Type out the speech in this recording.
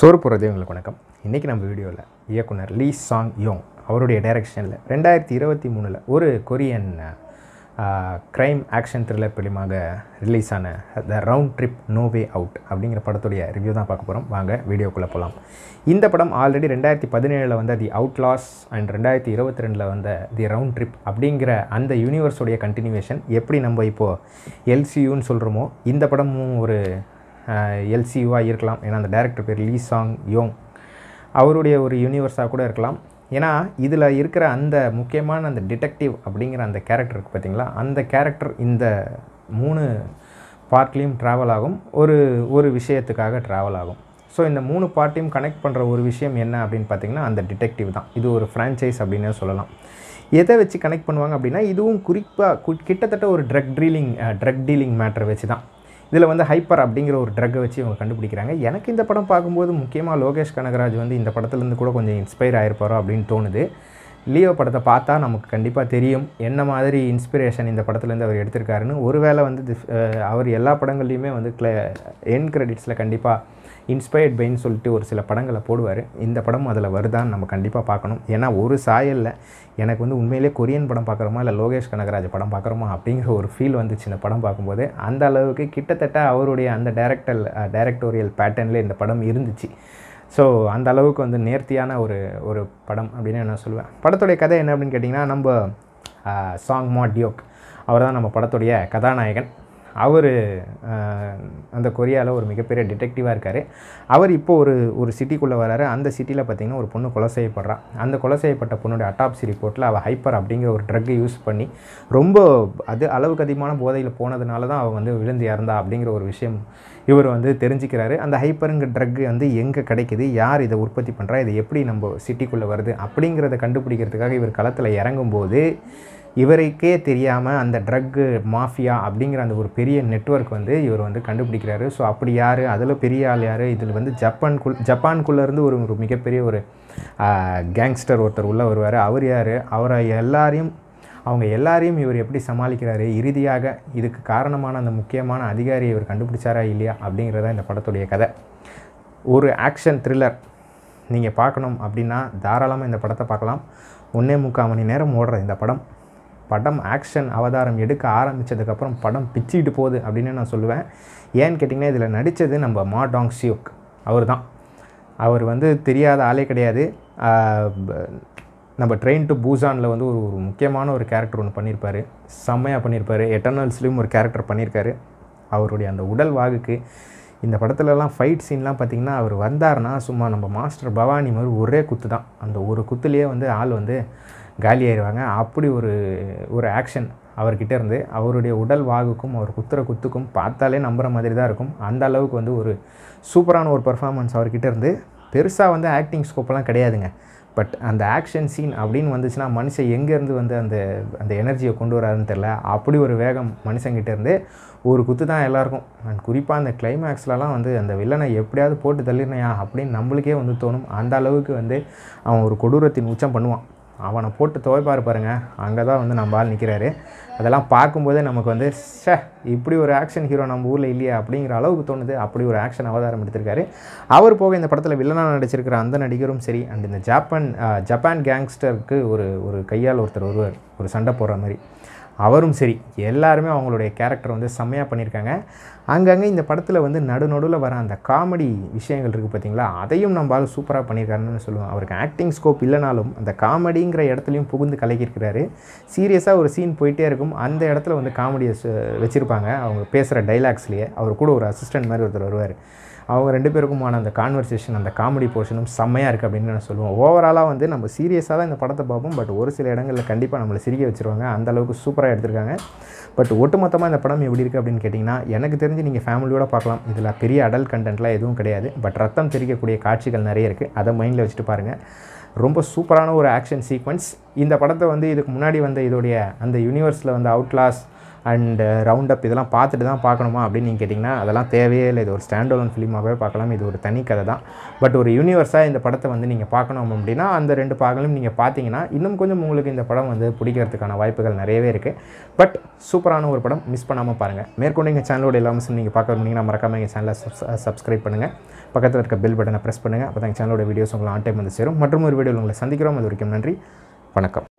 சோறு போகிறது உங்களுக்கு வணக்கம் இன்றைக்கி நம்ம வீடியோவில் இயக்குனர் லீ சாங் யோங் அவருடைய டைரக்ஷனில் ரெண்டாயிரத்தி இருபத்தி மூணில் ஒரு கொரியன் க்ரைம் ஆக்ஷன் த்ரில்லர் ஃபிலிமாக ரிலீஸ் ஆன the round trip no way out அப்படிங்கிற படத்துடைய ரிவ்யூ தான் பார்க்க போகிறோம் வாங்க வீடியோக்குள்ளே போகலாம் இந்த படம் ஆல்ரெடி ரெண்டாயிரத்தி பதினேழில் வந்த தி அவுட்லாஸ் அண்ட் ரெண்டாயிரத்தி இருபத்தி ரெண்டில் வந்த தி ரவுண்ட் ட்ரிப் அப்படிங்கிற அந்த யூனிவர்ஸுடைய கண்டினியூவேஷன் எப்படி நம்ம இப்போது எல்சியூன்னு சொல்கிறோமோ இந்த படமும் ஒரு எல்சியூவாக இருக்கலாம் ஏன்னா அந்த டேரக்டர் பேர் லீ சாங் யோங் அவருடைய ஒரு யூனிவர்ஸாக கூட இருக்கலாம் ஏன்னா இதில் இருக்கிற அந்த முக்கியமான அந்த டிடெக்டிவ் அப்படிங்கிற அந்த கேரக்டர் இருக்குது பார்த்தீங்களா அந்த கேரக்டர் இந்த மூணு பார்ட்லேயும் ட்ராவல் ஆகும் ஒரு ஒரு விஷயத்துக்காக ட்ராவல் ஆகும் ஸோ இந்த மூணு பார்ட்டையும் கனெக்ட் பண்ணுற ஒரு விஷயம் என்ன அப்படின்னு பார்த்தீங்கன்னா அந்த டிடெக்டிவ் தான் இது ஒரு ஃப்ரான்ச்சைஸ் அப்படின்னே சொல்லலாம் எதை வச்சு கனெக்ட் பண்ணுவாங்க அப்படின்னா இதுவும் குறிப்பாக கிட்டத்தட்ட ஒரு ட்ரக் டீலிங் ட்ரக் டீலிங் மேட்டரை வச்சு தான் இதில் வந்து ஹைப்பர் அப்படிங்கிற ஒரு ட்ரக்கை வச்சு இவங்க கண்டுபிடிக்கிறாங்க எனக்கு இந்த படம் பார்க்கும்போது முக்கியமாக லோகேஷ் கனகராஜ் வந்து இந்த படத்துலேருந்து கூட கொஞ்சம் இன்ஸ்பயர் ஆகிருப்பாரோ அப்படின்னு தோணுது லியோ படத்தை பார்த்தா நமக்கு கண்டிப்பாக தெரியும் என்ன மாதிரி இன்ஸ்பிரேஷன் இந்த படத்துலேருந்து அவர் எடுத்திருக்காருன்னு ஒருவேளை வந்து this, அஹ், அவர் எல்லா படங்கள்லையுமே வந்து க்ள என் கிரெடிட்ஸில் கண்டிப்பாக இன்ஸ்பயர்ட் பைன்னு சொல்லிட்டு ஒரு சில படங்களை போடுவார் இந்த படம் அதில் வருதான்னு நம்ம கண்டிப்பாக பார்க்கணும் ஏன்னா ஒரு சாயலில் எனக்கு வந்து உண்மையிலே கொரியன் படம் பார்க்குறோமா இல்லை லோகேஷ் கனகராஜ் படம் பார்க்குறோமா அப்படிங்கிற ஒரு ஃபீல் வந்துச்சு இந்த படம் பார்க்கும்போது அந்த அளவுக்கு கிட்டத்தட்ட அவருடைய அந்த டேரக்டர் டைரக்டோரியல் பேட்டர்னில் இந்த படம் இருந்துச்சு ஸோ அந்த அளவுக்கு வந்து நேர்த்தியான ஒரு ஒரு படம் அப்படின்னு நான் சொல்லுவேன் படத்துடைய கதை என்ன அப்படின்னு கேட்டிங்கன்னா நம்ம சாங் மா டியோக் அவர் தான் நம்ம படத்துடைய கதாநாயகன் அவர் அந்த கொரியாவில் ஒரு மிகப்பெரிய டிடெக்டிவாக இருக்கார் அவர் இப்போ ஒரு ஒரு சிட்டிக்குள்ளே வராரு அந்த சிட்டியில் பார்த்திங்கன்னா ஒரு பொண்ணு கொலை செய்யப்படுறா அந்த கொலை செய்யப்பட்ட பொண்ணுடைய அட்டாப்சி ரிப்போர்ட்டில் அவள் ஹைப்பர் அப்படிங்கிற ஒரு ட்ரக்கை யூஸ் பண்ணி ரொம்ப அது அளவுக்கு அதிகமான போதையில் போனதுனால தான் அவள் வந்து விழுந்து இறந்தா அப்படிங்கிற ஒரு விஷயம் இவர் வந்து தெரிஞ்சுக்கிறாரு அந்த ஹைப்பருங்கிற ட்ரக்கு வந்து எங்கே கிடைக்குது யார் இதை உற்பத்தி பண்ணுறா இது எப்படி நம்ம சிட்டிக்குள்ளே வருது அப்படிங்கிறத கண்டுபிடிக்கிறதுக்காக இவர் களத்தில் இறங்கும்போது இவருக்கே தெரியாமல் அந்த ட்ரக்கு மாஃபியா அப்படிங்கிற அந்த ஒரு பெரிய நெட்வொர்க் வந்து இவர் வந்து கண்டுபிடிக்கிறாரு ஸோ அப்படி யார் அதில் பெரிய ஆள் யார் இதில் வந்து ஜப்பான்குள் ஜப்பான்குள்ளேருந்து ஒரு ஒரு மிகப்பெரிய ஒரு கேங்ஸ்டர் ஒருத்தர் உள்ளே வருவார் அவர் யார் அவரை எல்லாரையும் அவங்க எல்லாரையும் இவர் எப்படி சமாளிக்கிறாரு இறுதியாக இதுக்கு காரணமான அந்த முக்கியமான அதிகாரியை இவர் கண்டுபிடிச்சாரா இல்லையா அப்படிங்கிறத இந்த படத்துடைய கதை ஒரு ஆக்ஷன் த்ரில்லர் நீங்கள் பார்க்கணும் அப்படின்னா தாராளமாக இந்த படத்தை பார்க்கலாம் ஒன்றே முக்கால் மணி நேரம் ஓடுற இந்த படம் படம் ஆக்ஷன் அவதாரம் எடுக்க ஆரம்பித்ததுக்கப்புறம் படம் பிச்சுக்கிட்டு போகுது அப்படின்னு நான் சொல்லுவேன் ஏன்னு கேட்டிங்கன்னா இதில் நடித்தது நம்ம மா டாங் சியோக் அவர் தான் அவர் வந்து தெரியாத ஆளே கிடையாது ஆஹ் ப- நம்ம ட்ரெயின் டு பூசானில் வந்து ஒரு ஒரு முக்கியமான ஒரு கேரக்டர் ஒன்று பண்ணியிருப்பார் செம்மையாக பண்ணியிருப்பார் எட்டர்னல்ஸ்லேயும் ஒரு கேரக்டர் பண்ணியிருக்காரு அவருடைய அந்த உடல் வாகுக்கு இந்த படத்துலலாம் ஃபைட் சீன்லாம் பார்த்திங்கன்னா அவர் வந்தார்னா சும்மா நம்ம மாஸ்டர் பவானி மாதிரி ஒரே குத்து தான் அந்த ஒரு குத்துலேயே வந்து ஆள் வந்து காலி ஆயிடுவாங்க அப்படி ஒரு ஒரு ஆக்ஷன் அவர்கிட்ட இருந்து அவருடைய உடல் வாகுக்கும் அவர் குத்துற குத்துக்கும் பார்த்தாலே நம்புற மாதிரி தான் இருக்கும் அந்த அளவுக்கு வந்து ஒரு சூப்பரான ஒரு பெர்ஃபார்மன்ஸ் அவர்கிட்ட இருந்து பெருசாக வந்து ஆக்டிங் ஸ்கோப்பெல்லாம் கிடையாதுங்க பட் அந்த ஆக்ஷன் சீன் அப்படின்னு வந்துச்சுன்னா மனுஷன் எங்கேருந்து வந்து அந்த அந்த எனர்ஜியை கொண்டு வராருன்னு தெரில அப்படி ஒரு வேகம் மனுஷங்கிட்ட இருந்து ஒரு குத்து தான் எல்லாருக்கும் அண்ட் குறிப்பாக அந்த கிளைமேக்ஸ்லலாம் வந்து அந்த வில்லனை எப்படியாவது போட்டு தள்ளிடணையா அப்படின்னு நம்மளுக்கே வந்து தோணும் அந்த அளவுக்கு வந்து அவன் ஒரு கொடூரத்தின் உச்சம் பண்ணுவான் அவனை போட்டு துவைப்பாரு பாருங்க அங்கே தான் வந்து நம்ம ஆள் நிற்கிறாரு அதெல்லாம் பார்க்கும்போதே நமக்கு வந்து ஷே இப்படி ஒரு ஆக்ஷன் ஹீரோ நம்ம ஊரில் இல்லையா அப்படிங்கிற அளவுக்கு தோணுது அப்படி ஒரு ஆக்ஷன் அவதாரம் எடுத்திருக்காரு அவர் போக இந்த படத்தில் வில்லனாக நடிச்சிருக்கிற அந்த நடிகரும் சரி அண்ட் இந்த ஜப்பான் அஹ், ஜப்பான் கேங்ஸ்டருக்கு ஒரு ஒரு கையால் ஒருத்தர் வருவார் ஒரு சண்டை போடுற மாதிரி அவரும் சரி எல்லாருமே அவங்களுடைய கேரக்டர் வந்து செம்மையாக பண்ணியிருக்காங்க அங்கங்கே இந்த படத்தில் வந்து நடு நடுவில் வர அந்த காமெடி விஷயங்கள் இருக்குது பார்த்தீங்களா அதையும் நம்ம ஆள் சூப்பராக பண்ணியிருக்காருன்னு சொல்லுவோம் அவருக்கு ஆக்டிங் ஸ்கோப் இல்லைனாலும் அந்த காமெடிங்கிற இடத்துலையும் புகுந்து கலக்கியிருக்கிறாரு சீரியஸாக ஒரு சீன் போயிட்டே இருக்கும் அந்த இடத்துல வந்து காமெடியை வச்சுருப்பாங்க அவங்க பேசுகிற டைலாக்ஸ்லேயே அவர் கூட ஒரு அசிஸ்டன்ட் மாதிரி ஒருத்தர் வருவார் அவங்க ரெண்டு பேருக்குமான அந்த கான்வர்சேஷன் அந்த காமெடி போர்ஷனும் செம்மையாக இருக்குது அப்படின்னு நான் சொல்லுவோம் ஓவராலாக வந்து நம்ம சீரியஸாக தான் இந்த படத்தை பார்ப்போம் பட் ஒரு சில இடங்களில் கண்டிப்பாக நம்மளை சிரிக்க வச்சுருவாங்க அந்த அளவுக்கு சூப்பராக எடுத்திருக்காங்க பட் ஒட்டுமொத்தமாக இந்த படம் எப்படி இருக்குது அப்படின்னு கேட்டிங்கன்னா எனக்கு தெரிஞ்சு நீங்கள் ஃபேமிலியோட பார்க்கலாம் இதில் பெரிய அடல் கண்டென்ட்லாம் எதுவும் கிடையாது பட் ரத்தம் தெரிக்கக்கூடிய காட்சிகள் நிறைய இருக்குது அதை மைண்டில் வச்சுட்டு பாருங்கள் ரொம்ப சூப்பரான ஒரு ஆக்ஷன் சீக்வன்ஸ் இந்த படத்தை வந்து இதுக்கு முன்னாடி வந்த இதோடைய அந்த யூனிவர்ஸில் வந்து அவுட்லாஸ் அண்ட் ரவுண்ட் அப் இதெல்லாம் பார்த்துட்டு தான் பார்க்கணுமா அப்படின்னு நீங்கள் கேட்டிங்கன்னா அதெல்லாம் தேவையே இல்லை இது ஒரு ஸ்டாண்ட் அலோன் ஃபிலிமாகவே பார்க்கலாம் இது ஒரு தனி கதை தான் பட் ஒரு யூனிவர்ஸாக இந்த படத்தை வந்து நீங்கள் பார்க்கணும் அப்படின்னா அந்த ரெண்டு பாகங்களும் நீங்கள் பார்த்தீங்கன்னா இன்னும் கொஞ்சம் உங்களுக்கு இந்த படம் வந்து பிடிக்கிறதுக்கான வாய்ப்புகள் நிறையவே இருக்குது பட் சூப்பரான ஒரு படம் மிஸ் பண்ணாமல் பாருங்கள் மேற்கொண்டு எங்கள் சேனலோட எல்லாமே நீங்கள் பார்க்க விரும்புனீங்கன்னா மறக்காமல் எங்கள் சேனலை சப்ஸ்கிரைப் பண்ணுங்கள் பக்கத்தில் இருக்க பெல் பட்டனை ப்ரெஸ் பண்ணுங்கள் அப்போ தான் எங்கள் சேனலோட வீடியோஸ் உங்களை ஆன் டைம் வந்து சேரும் மற்றும் ஒரு வீடியோவில் உங்களை சந்திக்கிறோம் அது வரைக்கும் நன்றி வணக்கம்